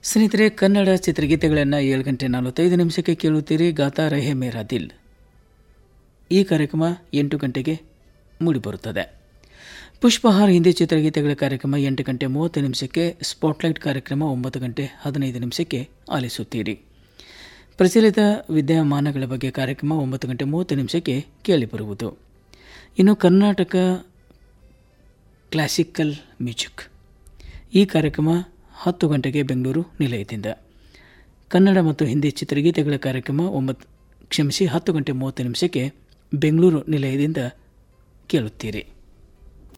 ಸ್ನೇಹಿತರೆ ಕನ್ನಡ ಚಿತ್ರಗೀತೆಗಳನ್ನು ಏಳು ಗಂಟೆ ನಲವತ್ತೈದು ನಿಮಿಷಕ್ಕೆ ಕೇಳುತ್ತೀರಿ ಗಾತಾ ರಹೆ ಮೇರಾ ದಿಲ್ ಈ ಕಾರ್ಯಕ್ರಮ ಎಂಟು ಗಂಟೆಗೆ ಮೂಡಿಬರುತ್ತದೆ ಪುಷ್ಪಹಾರ್ ಹಿಂದಿ ಚಿತ್ರಗೀತೆಗಳ ಕಾರ್ಯಕ್ರಮ ಎಂಟು ಗಂಟೆ ಮೂವತ್ತು ನಿಮಿಷಕ್ಕೆ ಸ್ಪಾಟ್ಲೈಟ್ ಕಾರ್ಯಕ್ರಮ ಒಂಬತ್ತು ಗಂಟೆ ಹದಿನೈದು ನಿಮಿಷಕ್ಕೆ ಆಲಿಸುತ್ತೀರಿ ಪ್ರಚಲಿತ ವಿದ್ಯಮಾನಗಳ ಬಗ್ಗೆ ಕಾರ್ಯಕ್ರಮ ಒಂಬತ್ತು ಗಂಟೆ ಮೂವತ್ತು ನಿಮಿಷಕ್ಕೆ ಕೇಳಿಬರುವುದು ಇನ್ನು ಕರ್ನಾಟಕ ಕ್ಲಾಸಿಕಲ್ ಮ್ಯೂಸಿಕ್ ಈ ಕಾರ್ಯಕ್ರಮ ಹತ್ತು ಗಂಟೆಗೆ ಬೆಂಗಳೂರು ನಿಲಯದಿಂದ ಕನ್ನಡ ಮತ್ತು ಹಿಂದಿ ಚಿತ್ರಗೀತೆಗಳ ಕಾರ್ಯಕ್ರಮ ಒಂಬತ್ತು ಕ್ಷಮಿಸಿ ಹತ್ತು ಗಂಟೆ ಮೂವತ್ತು ನಿಮಿಷಕ್ಕೆ ಬೆಂಗಳೂರು ನಿಲಯದಿಂದ ಕೇಳುತ್ತೀರಿ